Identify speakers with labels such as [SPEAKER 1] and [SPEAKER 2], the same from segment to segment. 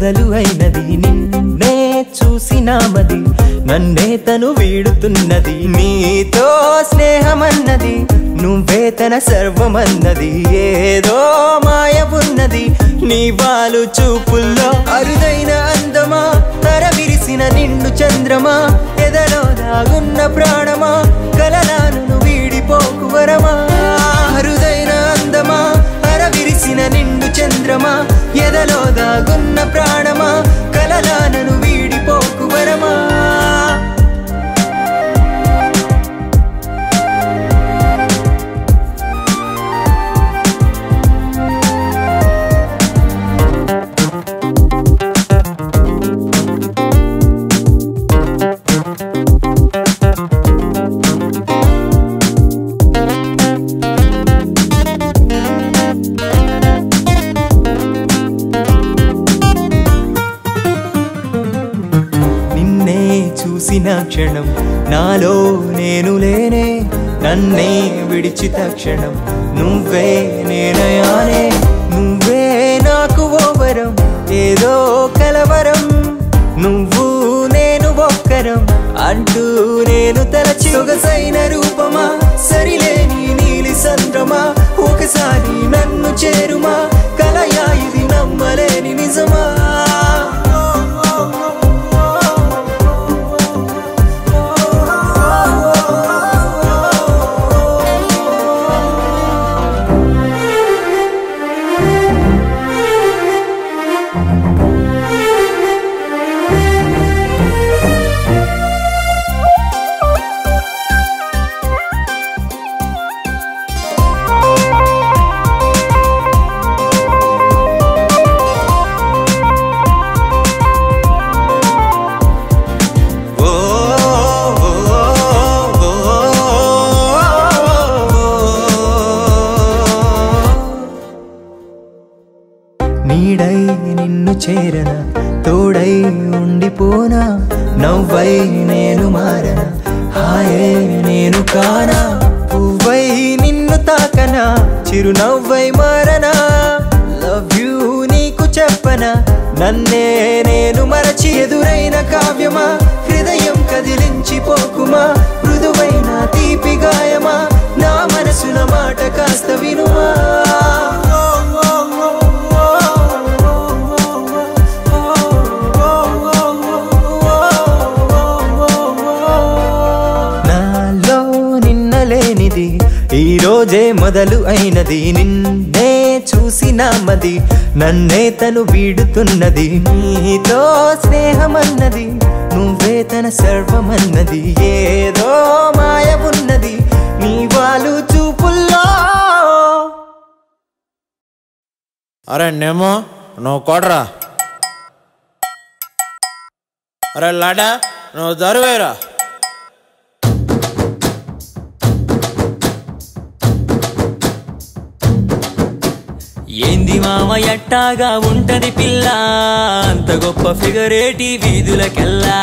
[SPEAKER 1] మొదలు అయినది నిన్నే చూసినామది నన్నే తను వీడుతున్నది నీతో స్నేహమన్నది నువ్వే తన సర్వమన్నది ఏదో మాయ ఉన్నది నీ వాలు చూపుల్లో అరుదైన అందమా తర విరిసిన నిండు చంద్రమా ఎదలో దాగున్న ప్రాణమా కలలాను వీడిపోకు వరమా అరుదైన అందమా అర విరిసిన నిండు చంద్రమా ఎదలో దాగున్న ప్రాణమా కలలానను వీడిపోకు వరమా నిన్నే చూసిన క్షణం నాలో నేను లేనే నన్నే విడిచి తక్షణం నువ్వే నేనయానే నువ్వే నాకు ఓ వరం ఏదో కలవరం నువ్వు నేను ఒక్కరం అంటూ నేను తలచి సొగసైన రూపమా సరిలేని నీలి సంద్రమా ఒకసారి నన్ను చేరుమా కలయా ఇది నమ్మలేని నిజమా ఓ ఓ నీడై నిన్ను చేరన తోడై ఉండిపోనా నవ్వై నేను మారన హాయే నేను కానా పువ్వై నిన్ను తాకనా చిరునవ్వై మారనా లవ్ యూ నీకు చెప్పనా నన్నే నేను మరచి ఎదురైన కావ్యమా హృదయం కదిలించి పోకుమా మృదువైన తీపి గాయమా నా మనసున మాట కాస్త వినుమా నాలో నిన్న లేనిది ఈ రోజే మొదలు అయినది నిన్నే చూసినామది నన్నే తను వీడుతున్నది నీతో స్నేహమన్నది నువ్వే తన సర్వమన్నది ఏదో మాయ ఉన్నది నీ వాలు చూపుల్లో
[SPEAKER 2] అరే నేమో నువ్వు కొడరా అరే లాడా నువ్వు దరువేరా
[SPEAKER 3] ఏంది మామ ఎట్టాగా ఉంటది పిల్ల అంత గొప్ప ఫిగరేటి వీధులకెల్లా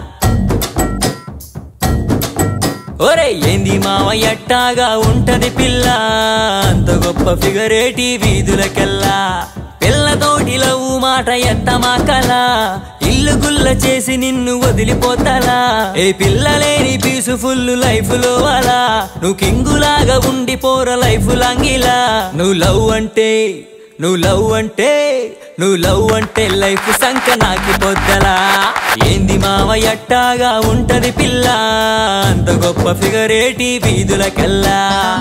[SPEAKER 3] ఒరే ఏంది మామ ఎట్టాగా ఉంటది పిల్ల అంత గొప్ప ఫిగరేటి వీధులకెల్లా పిల్లతోటి లవ్వు మాట ఎట్ట మా కల ఇల్లు గుల్ల చేసి నిన్ను వదిలిపోతాలా ఏ పిల్లలేని పీసుఫుల్ లైఫ్ లో అలా నువ్వు కింగులాగా ఉండిపోర లైఫ్ లాంగిలా నువ్వు లవ్ అంటే నువ్వు లవ్ అంటే నువ్వు లవ్ అంటే లైఫ్ సంక నాకి పొద్దలా ఏంది మావ ఎట్టాగా ఉంటది పిల్ల అంత గొప్ప ఫిగరేటి వీధులకెల్లా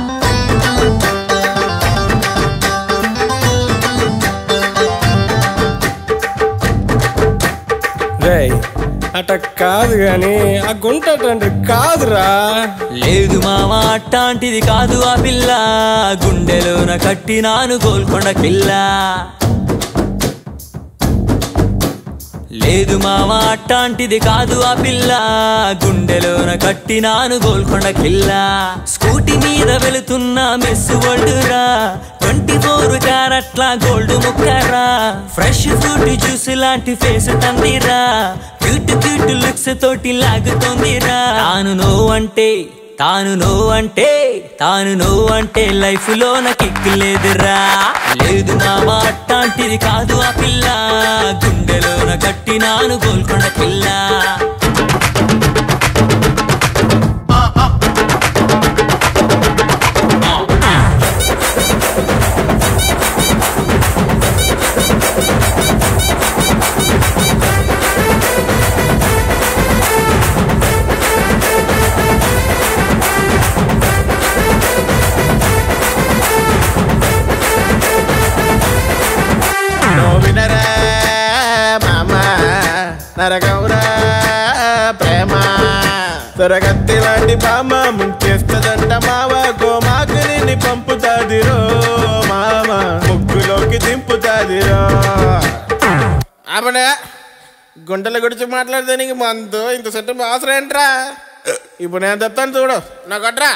[SPEAKER 4] రేయ్ అట కాదు గాని ఆ గుంట అటువంటి కాదురా
[SPEAKER 3] లేదు మామ అట్టాంటిది కాదు ఆ పిల్ల గుండెలోన కట్టినాను గోల్కొండ పిల్ల లేదు మామ అట్టాంటిది కాదు ఆ పిల్ల గుండెలోన కట్టినాను గోల్కొండ కిల్ల స్కూటీ మీద వెళుతున్న మిస్ వరల్డ్రా ట్వంటీ ఫోర్ క్యారెట్ల గోల్డ్ ముక్కరా ఫ్రెష్ ఫ్రూట్ జ్యూస్ లాంటి ఫేస్ తందిరా క్యూట్ క్యూట్ లుక్స్ తోటి లాగుతోందిరా తాను నో అంటే తాను నువ్వు అంటే తాను నువ్వు అంటే లైఫ్ లో నా కిక్ లేదురా లేదు మామ అట్టాంటిది కాదు ఆ పిల్ల గుండెలోన కట్టినాను గోల్కొండ పిల్ల
[SPEAKER 5] నువ్వు వినరా మామ నరగౌరా ప్రేమ తొరగత్తి లాంటి బామ ముంచేస్తుందంట మావ గోమాకు నిన్ను పంపుతాదిరో మామ ముగ్గులోకి దింపుతాదిరో ఆపడే గుంటల గురించి మాట్లాడదానికి మందు ఇంత సెట్ అవసరం ఏంట్రా ఇప్పుడు నేను చెప్తాను చూడు నా కొట్రా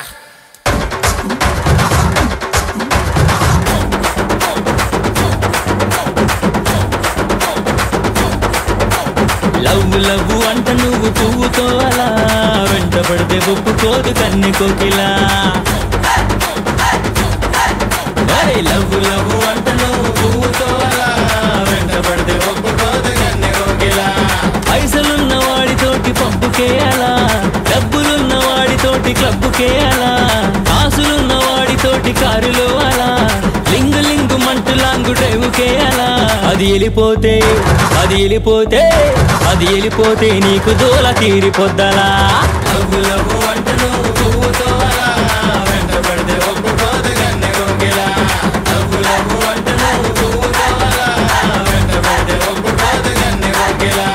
[SPEAKER 3] లవ్ లవ్ అంట నువ్వు పువ్వుతో అలా వెంట పడితే ఒప్పుకోదు కన్ని కోకిలా అరే లవ్ లవ్ అంట నువ్వు పువ్వుతో అలా వెంట పడితే ఒప్పుకోదు కన్ని కోకిలా పైసలున్న వాడితోటి పప్పుకే అలా డబ్బులున్న వాడితోటి క్లబ్బుకే అలా కాసులున్న వాడితోటి కారులో అలా లింగు లింగు మంటు లాంగు డ్రైవుకే అలా అది వెళ్ళిపోతే అది వెళ్ళిపోతే అది వెళ్ళిపోతే నీకు దూల తీరిపోద్దలా లవ్వు లవ్వు అంట నువ్వు పువ్వుతో అలా వెంట పడితే ఒప్పుకోదు కన్నె కోకిలా. లవ్వు లవ్వు అంట నువ్వు పువ్వుతో అలా వెంట పడితే ఒప్పుకోదు కన్నె కోకిలా.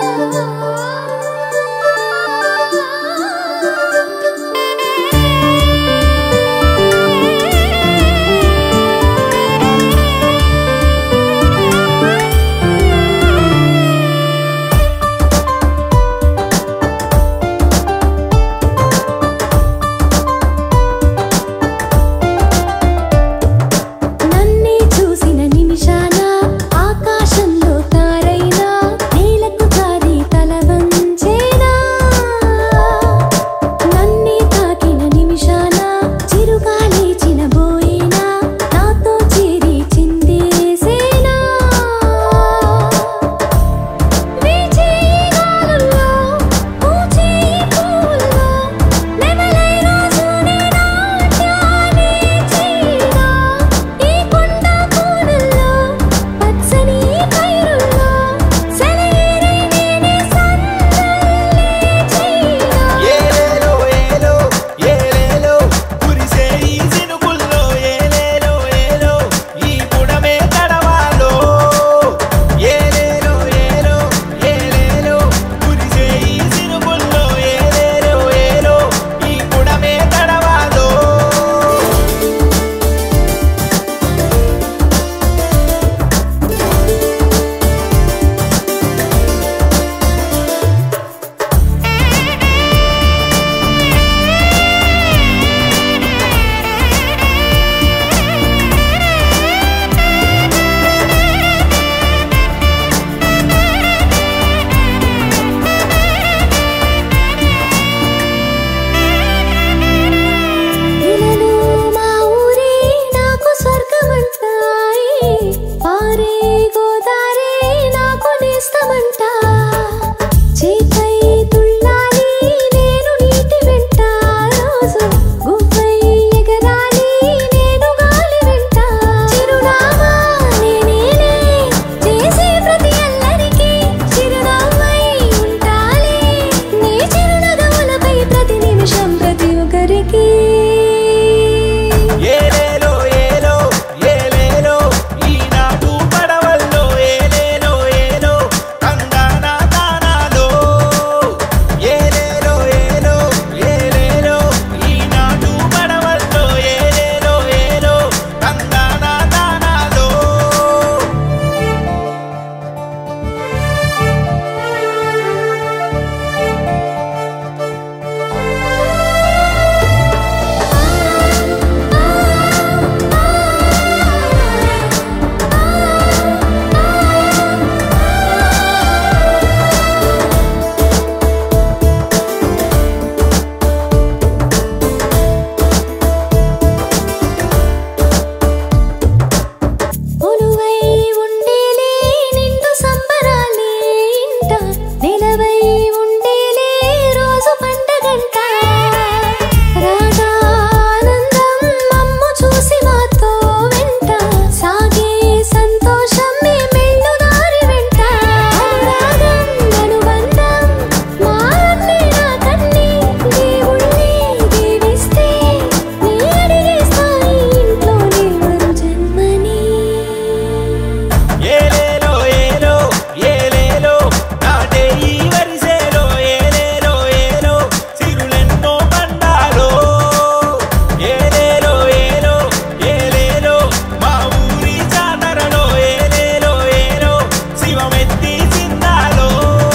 [SPEAKER 6] ఆ నీడవై ఉండేలే రోజు పండగంట రాగా ఆనందం మమ్ము చూసి మాతో వెంట సాగే సంతోషం మే మెళ్ళు దారి వెంట అనురాగం అనుబంధం మా అన్నే నా కన్ని దేవుణ్ణి దీవిస్తే నీ అడిగేస్తా ఈ ఇంట్లోనే మరు జన్మని
[SPEAKER 1] ఏలేలో ఏలో ఏలేలో నాటే ఈ వరిసేలో ఏలేలో ఏలో సిరులెన్నో పండాలో ఏలేలో ఏలో ఏలేలో మా ఊరి జాతరలో ఏలేలో ఏలో శివమెత్తి చిందాలో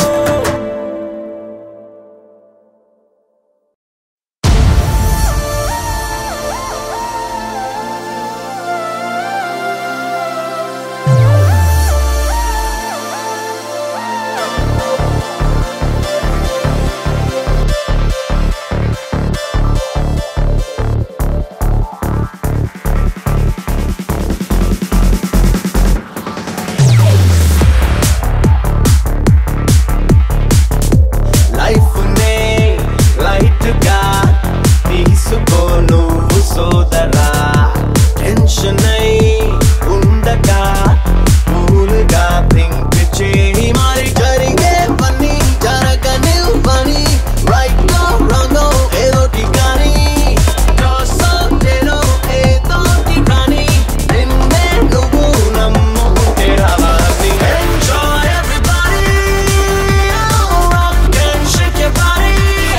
[SPEAKER 1] లైఫ్ నే లైట్ గా తీసుకో నువ్వు సోదరా టెన్షన్ అయి ఉండగా కూల్గా థింక్ చేయి మరి జరిగే పని జరగనివ్వని రైట్ నో రాంగ్ ఏదోటి కానీ ఏదో ఏదోటి కానీ నిన్నే నువ్వు నమ్ముకుంటే రావాలి enjoy everybody rock and shake your body.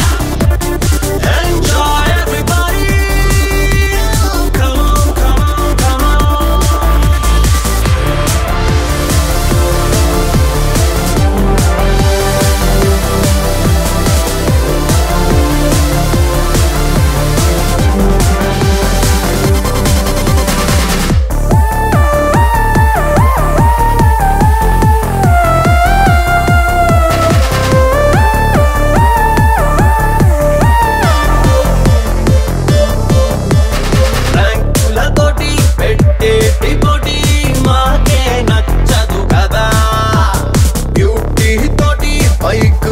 [SPEAKER 1] Enjoy everybody. Come on, come on, come on. ర్యాంకులతోటి పెట్టేటి పోటీ మాకే నచ్చదు కదా బ్యూటీ తోటి బైక్